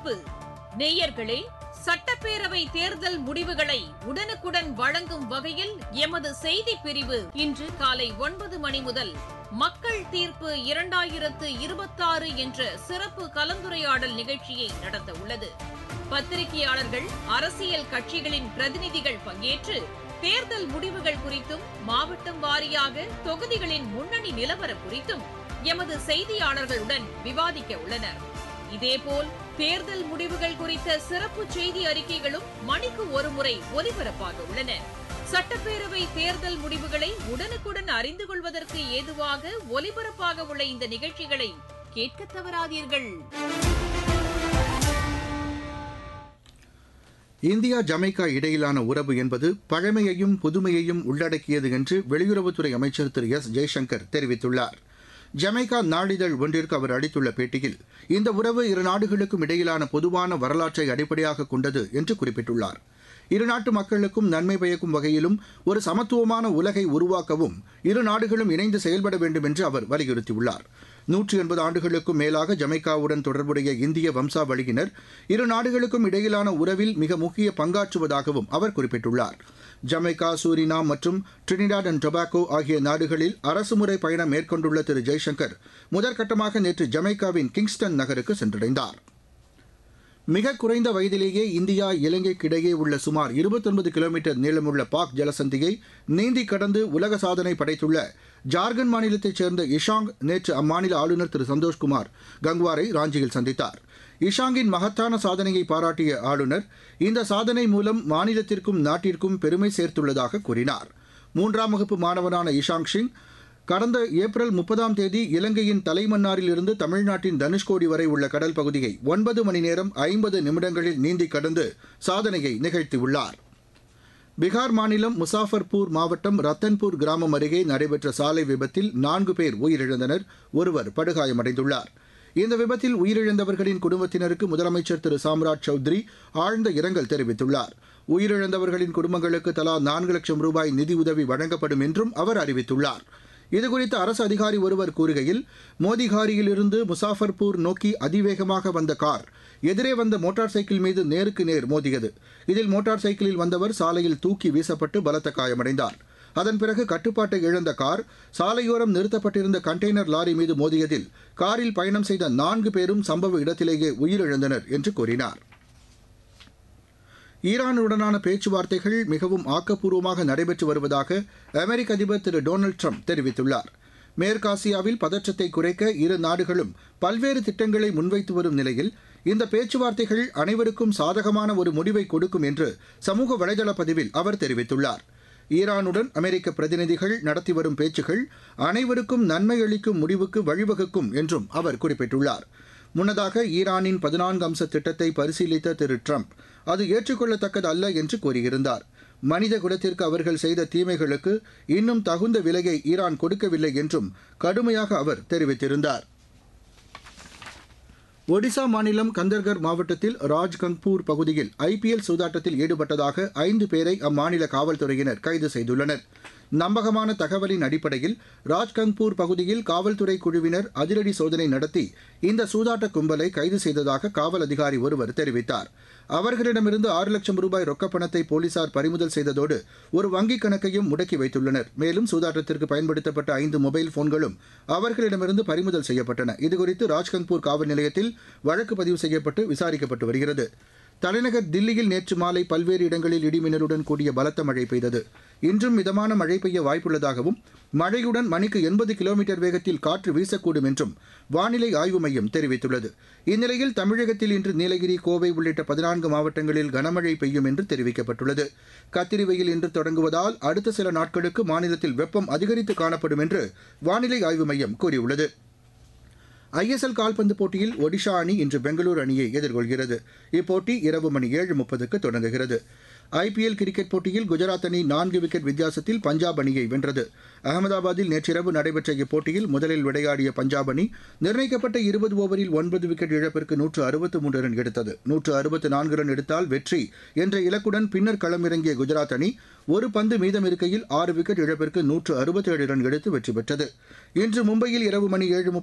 அறிவிப்பு நேயர்களே சட்டப்பேரவை தேர்தல் முடிவுகளை உடனுக்குடன் வழங்கும் வகையில் எமது செய்தி பிரிவு இன்று காலை ஒன்பது மணி முதல் மக்கள் தீர்ப்பு இரண்டாயிரத்து இருபத்தாறு என்ற சிறப்பு கலந்துரையாடல் நிகழ்ச்சியை நடத்த உள்ளது பத்திரிகையாளர்கள் அரசியல் கட்சிகளின் பிரதிநிதிகள் பங்கேற்று தேர்தல் முடிவுகள் குறித்தும் மாவட்டம் வாரியாக தொகுதிகளின் முன்னணி நிலவரம் குறித்தும் எமது செய்தியாளர்களுடன் விவாதிக்க உள்ளனர் இதேபோல் தேர்தல் முடிவுகள் குறித்த சிறப்பு செய்தி அறிக்கைகளும் மணிக்கு ஒருமுறை ஒலிபரப்பாக உள்ளன சட்டப்பேரவை தேர்தல் முடிவுகளை உடனுக்குடன் அறிந்து கொள்வதற்கு ஏதுவாக ஒலிபரப்பாக உள்ள இந்த நிகழ்ச்சிகளை கேட்க தவறாதீர்கள் இந்தியா ஜமைக்கா இடையிலான உறவு என்பது பழமையையும் புதுமையையும் உள்ளடக்கியது என்று வெளியுறவுத்துறை அமைச்சர் திரு எஸ் ஜெய்சங்கர் தெரிவித்துள்ளார் ஜமைக்கா நாளிதழ் ஒன்றிற்கு அவர் அளித்துள்ள பேட்டியில் இந்த உறவு இரு நாடுகளுக்கும் இடையிலான பொதுவான வரலாற்றை அடிப்படையாக கொண்டது என்று குறிப்பிட்டுள்ளார் இரு நாட்டு மக்களுக்கும் நன்மை பயக்கும் வகையிலும் ஒரு சமத்துவமான உலகை உருவாக்கவும் இரு நாடுகளும் இணைந்து செயல்பட வேண்டும் என்று அவர் வலியுறுத்தியுள்ளார் நூற்றி எண்பது ஆண்டுகளுக்கும் மேலாக ஜமைக்காவுடன் தொடர்புடைய இந்திய வம்சாவளியினர் இரு நாடுகளுக்கும் இடையிலான உறவில் மிக முக்கிய பங்காற்றுவதாகவும் அவர் குறிப்பிட்டுள்ளார் ஜமைக்கா சூரினாம் மற்றும் ட்ரினிடாட் அண்ட் டொபாக்கோ ஆகிய நாடுகளில் அரசுமுறை பயணம் மேற்கொண்டுள்ள திரு ஜெய்சங்கர் முதற்கட்டமாக நேற்று ஜமைக்காவின் கிங்ஸ்டன் நகருக்கு சென்றடைந்தார் மிக குறைந்த வயதிலேயே இந்தியா இலங்கைக்கு இடையே உள்ள சுமார் இருபத்தொன்பது கிலோமீட்டர் நீளமுள்ள பாக் ஜலசந்தியை நீந்தி கடந்து உலக சாதனை படைத்துள்ள ஜார்க்கண்ட் மாநிலத்தைச் சேர்ந்த இஷாங் நேற்று அம்மாநில ஆளுநர் திரு சந்தோஷ்குமார் கங்வாரை ராஞ்சியில் சந்தித்தார் இஷாங்கின் மகத்தான சாதனையை பாராட்டிய ஆளுநர் இந்த சாதனை மூலம் மாநிலத்திற்கும் நாட்டிற்கும் பெருமை சேர்த்துள்ளதாக கூறினார் மூன்றாம் வகுப்பு மாணவனான இஷாங் சிங் கடந்த ஏப்ரல் முப்பதாம் தேதி இலங்கையின் தலைமன்னாரில் இருந்து தமிழ்நாட்டின் தனுஷ்கோடி வரை உள்ள கடல் பகுதியை ஒன்பது மணி நேரம் ஐம்பது நிமிடங்களில் நீந்தி கடந்து சாதனையை நிகழ்த்தியுள்ளார் பீகார் மாநிலம் முசாஃபர்பூர் மாவட்டம் ரத்தன்பூர் கிராமம் அருகே நடைபெற்ற சாலை விபத்தில் நான்கு பேர் உயிரிழந்தனர் ஒருவர் படுகாயமடைந்துள்ளார் இந்த விபத்தில் உயிரிழந்தவர்களின் குடும்பத்தினருக்கு முதலமைச்சர் திரு சாம்ராஜ் சௌத்ரி ஆழ்ந்த இரங்கல் தெரிவித்துள்ளார் உயிரிழந்தவர்களின் குடும்பங்களுக்கு தலா நான்கு லட்சம் ரூபாய் நிதியுதவி வழங்கப்படும் என்றும் அவர் அறிவித்துள்ளார் இதுகுறித்து அரசு அதிகாரி ஒருவர் கூறுகையில் மோதிகாரியிலிருந்து முசாஃபர்பூர் நோக்கி அதிவேகமாக வந்த கார் எதிரே வந்த மோட்டார் சைக்கிள் மீது நேருக்கு நேர் மோதியது இதில் மோட்டார் சைக்கிளில் வந்தவர் சாலையில் தூக்கி வீசப்பட்டு பலத்த காயமடைந்தார் அதன் பிறகு கட்டுப்பாட்டை இழந்த கார் சாலையோரம் நிறுத்தப்பட்டிருந்த கண்டெய்னர் லாரி மீது மோதியதில் காரில் பயணம் செய்த நான்கு பேரும் சம்பவ இடத்திலேயே உயிரிழந்தனர் என்று கூறினார் ஈரானுடனான பேச்சுவார்த்தைகள் மிகவும் ஆக்கப்பூர்வமாக நடைபெற்று வருவதாக அமெரிக்க அதிபர் திரு டொனால்டு ட்ரம்ப் தெரிவித்துள்ளார் மேற்காசியாவில் பதற்றத்தை குறைக்க இரு நாடுகளும் பல்வேறு திட்டங்களை முன்வைத்து வரும் நிலையில் இந்த பேச்சுவார்த்தைகள் அனைவருக்கும் சாதகமான ஒரு முடிவை கொடுக்கும் என்று சமூக வலைதள பதிவில் அவர் தெரிவித்துள்ளார் ஈரானுடன் அமெரிக்க பிரதிநிதிகள் நடத்தி வரும் பேச்சுகள் அனைவருக்கும் நன்மை அளிக்கும் முடிவுக்கு வழிவகுக்கும் என்றும் அவர் குறிப்பிட்டுள்ளார் முன்னதாக ஈரானின் பதினான்கு அம்ச திட்டத்தை பரிசீலித்த திரு ட்ரம்ப் அது ஏற்றுக்கொள்ளத்தக்கது அல்ல என்று கூறியிருந்தார் மனித குலத்திற்கு அவர்கள் செய்த தீமைகளுக்கு இன்னும் தகுந்த விலையை ஈரான் கொடுக்கவில்லை என்றும் கடுமையாக அவர் தெரிவித்திருந்தார் ஒடிசா மாநிலம் கந்தர்கர் மாவட்டத்தில் ராஜ்கங்பூர் பகுதியில் ஐபிஎல் சூதாட்டத்தில் ஈடுபட்டதாக ஐந்து பேரை அம்மாநில காவல்துறையினர் கைது செய்துள்ளனர் நம்பகமான தகவலின் அடிப்படையில் ராஜ்கங்பூர் பகுதியில் காவல்துறை குழுவினர் அதிரடி சோதனை நடத்தி இந்த சூதாட்ட கும்பலை கைது செய்ததாக காவல் அதிகாரி ஒருவர் தெரிவித்தார் அவர்களிடமிருந்து ஆறு லட்சம் ரூபாய் ரொக்கப் பணத்தை போலீசார் பறிமுதல் செய்ததோடு ஒரு வங்கிக் கணக்கையும் முடக்கி வைத்துள்ளனர் மேலும் சூதாட்டத்திற்கு பயன்படுத்தப்பட்ட ஐந்து மொபைல் போன்களும் அவர்களிடமிருந்து பறிமுதல் செய்யப்பட்டன இதுகுறித்து ராஜ்கங்பூர் காவல் நிலையத்தில் வழக்கு பதிவு செய்யப்பட்டு விசாரிக்கப்பட்டு வருகிறது தலைநகர் தில்லியில் நேற்று மாலை பல்வேறு இடங்களில் இடிமின்னலுடன் கூடிய பலத்த மழை பெய்தது இன்றும் மிதமான மழை பெய்ய வாய்ப்புள்ளதாகவும் மழையுடன் மணிக்கு எண்பது கிலோமீட்டர் வேகத்தில் காற்று வீசக்கூடும் என்றும் வானிலை ஆய்வு மையம் தெரிவித்துள்ளது இந்நிலையில் தமிழகத்தில் இன்று நீலகிரி கோவை உள்ளிட்ட பதினான்கு மாவட்டங்களில் கனமழை பெய்யும் என்று தெரிவிக்கப்பட்டுள்ளது கத்திரி வெயில் இன்று தொடங்குவதால் அடுத்த சில நாட்களுக்கு மாநிலத்தில் வெப்பம் அதிகரித்து காணப்படும் என்று வானிலை ஆய்வு மையம் கூறியுள்ளது ஐஎஸ்எல் கால்பந்து போட்டியில் ஒடிஷா அணி இன்று பெங்களூரு அணியை எதிர்கொள்கிறது இப்போட்டி இரவு மணி ஏழு முப்பதுக்கு தொடங்குகிறது ஐபிஎல் கிரிக்கெட் போட்டியில் குஜராத் அணி நான்கு விக்கெட் வித்தியாசத்தில் பஞ்சாப் அணியை வென்றது அகமதாபாத்தில் நேற்றிரவு நடைபெற்ற இப்போட்டியில் முதலில் விளையாடிய பஞ்சாப் அணி நிர்ணயிக்கப்பட்ட இருபது ஓவரில் ஒன்பது விக்கெட் இழப்பிற்கு நூற்று அறுபத்து மூன்று ரன் எடுத்தது நூற்று அறுபத்து நான்கு ரன் எடுத்தால் வெற்றி என்ற இலக்குடன் பின்னர் களமிறங்கிய குஜராத் அணி ஒரு பந்து மீதம் இருக்கையில் ஆறு விக்கெட் இழப்பிற்கு நூற்று அறுபத்தேழு ரன் எடுத்து வெற்றி பெற்றது இன்று மும்பையில் இரவு மணி ஏழு